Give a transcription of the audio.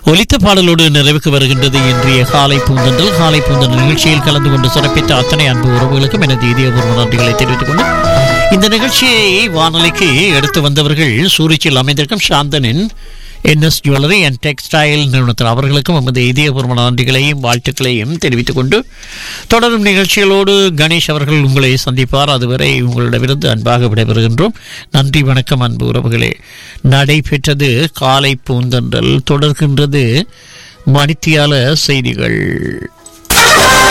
ஒலித்த பாடலோடு நிறைவுக்கு வருகின்றது இன்றைய காலை பூந்தன்றல் காலை பூந்தன்றல் நிகழ்ச்சியில் கலந்து கொண்டு சிறப்பித்த அத்தனை அன்பு உறவுகளுக்கும் எனது இதயபூர்வ நன்றிகளை தெரிவித்துக் கொண்டு இந்த நிகழ்ச்சியை வானொலிக்கு எடுத்து வந்தவர்கள் சூரிச்சில் அமைந்திருக்கும் சாந்தனின் என்எஸ் ஜுவல்லரி அண்ட் டெக்ஸ்டைல் நிறுவனத்தில் அவர்களுக்கும் நமது இதயபூர்வ நன்றிகளையும் வாழ்த்துக்களையும் தெரிவித்துக் கொண்டு தொடரும் நிகழ்ச்சிகளோடு கணேஷ் அவர்கள் உங்களை சந்திப்பார் அதுவரை உங்களிடமிருந்து அன்பாக விடைபெறுகின்றோம் நன்றி வணக்கம் அன்பு உறவுகளே நடைபெற்றது காலை பூந்தன்றல் தொடர்கின்றது மணித்தியால செய்திகள்